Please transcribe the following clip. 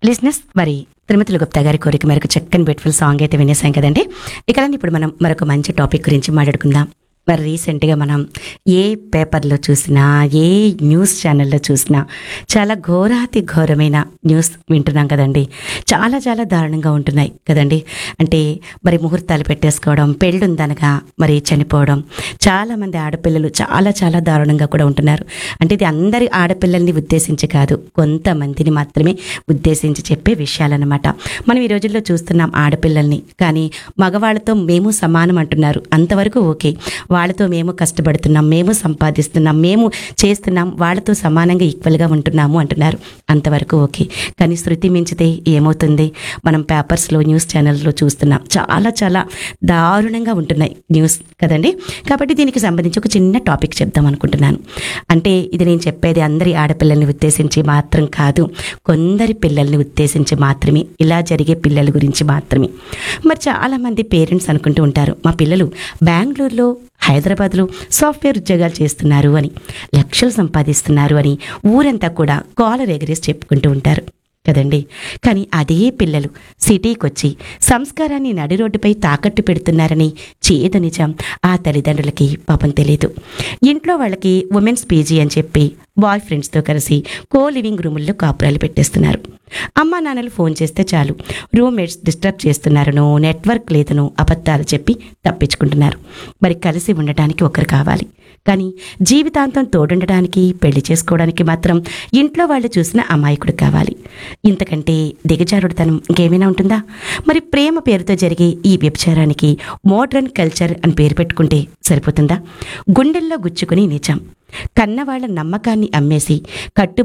లిజినెస్ మరి తిరుమతులు గుప్తా గారి కోరిక మేరకు చక్కని బ్యూటిఫుల్ సాంగ్ అయితే వినేసాం కదండి ఇక ఇప్పుడు మనం మరొక మంచి టాపిక్ గురించి మాట్లాడుకుందాం మరి రీసెంట్గా మనం ఏ పేపర్లో చూసినా ఏ న్యూస్ ఛానల్లో చూసినా చాలా ఘోరాతి ఘోరమైన న్యూస్ వింటున్నాం కదండి చాలా చాలా దారుణంగా ఉంటున్నాయి కదండి అంటే మరి ముహూర్తాలు పెట్టేసుకోవడం పెళ్ళుందనగా మరి చనిపోవడం చాలామంది ఆడపిల్లలు చాలా చాలా దారుణంగా కూడా ఉంటున్నారు అంటే ఇది అందరి ఆడపిల్లల్ని ఉద్దేశించి కాదు కొంతమందిని మాత్రమే ఉద్దేశించి చెప్పే విషయాలన్నమాట మనం ఈ రోజుల్లో చూస్తున్నాం ఆడపిల్లల్ని కానీ మగవాళ్ళతో మేము సమానం అంటున్నారు అంతవరకు ఓకే వాళ్ళతో మేము కష్టపడుతున్నాం మేము సంపాదిస్తున్నాం మేము చేస్తున్నాం వాళ్ళతో సమానంగా ఈక్వల్గా ఉంటున్నాము అంటున్నారు అంతవరకు ఓకే కానీ శృతి మించితే ఏమవుతుంది మనం పేపర్స్లో న్యూస్ ఛానల్స్లో చూస్తున్నాం చాలా చాలా దారుణంగా ఉంటున్నాయి న్యూస్ కదండి కాబట్టి దీనికి సంబంధించి ఒక చిన్న టాపిక్ చెప్దాం అనుకుంటున్నాను అంటే ఇది నేను చెప్పేది అందరి ఆడపిల్లల్ని ఉద్దేశించి మాత్రం కాదు కొందరి పిల్లల్ని ఉద్దేశించి మాత్రమే ఇలా జరిగే పిల్లల గురించి మాత్రమే మరి చాలామంది పేరెంట్స్ అనుకుంటూ ఉంటారు మా పిల్లలు బెంగళూరులో హైదరాబాద్లో సాఫ్ట్వేర్ ఉద్యోగాలు చేస్తున్నారు అని లక్షలు సంపాదిస్తున్నారు అని ఊరంతా కూడా కాలర్ ఎగరేసి చెప్పుకుంటూ ఉంటారు కదండి కానీ అదే పిల్లలు సిటీకి వచ్చి సంస్కారాన్ని నడి రోడ్డుపై తాకట్టు పెడుతున్నారని చేదు నిజం ఆ తల్లిదండ్రులకి పాపం తెలియదు ఇంట్లో వాళ్ళకి ఉమెన్స్ పీజీ అని చెప్పి బాయ్ ఫ్రెండ్స్తో కలిసి కో లివింగ్ రూముల్లో కాపురాలు పెట్టేస్తున్నారు అమ్మా నాన్నలు ఫోన్ చేస్తే చాలు రూమ్మేట్స్ డిస్టర్బ్ చేస్తున్నారనో నెట్వర్క్ లేదనో అబద్ధాలు చెప్పి తప్పించుకుంటున్నారు మరి కలిసి ఉండటానికి ఒకరు కావాలి కానీ జీవితాంతం తోడుండడానికి పెళ్లి చేసుకోవడానికి మాత్రం ఇంట్లో వాళ్ళు చూసిన అమాయకుడు కావాలి ఇంతకంటే దిగజారుడుతనం ఇంకేమైనా ఉంటుందా మరి ప్రేమ పేరుతో జరిగే ఈ వ్యభిచారానికి మోడ్రన్ కల్చర్ అని పేరు పెట్టుకుంటే సరిపోతుందా గుండెల్లో గుచ్చుకుని నిజం కన్నవాళ్ల నమ్మకాన్ని అమ్మేసి కట్టు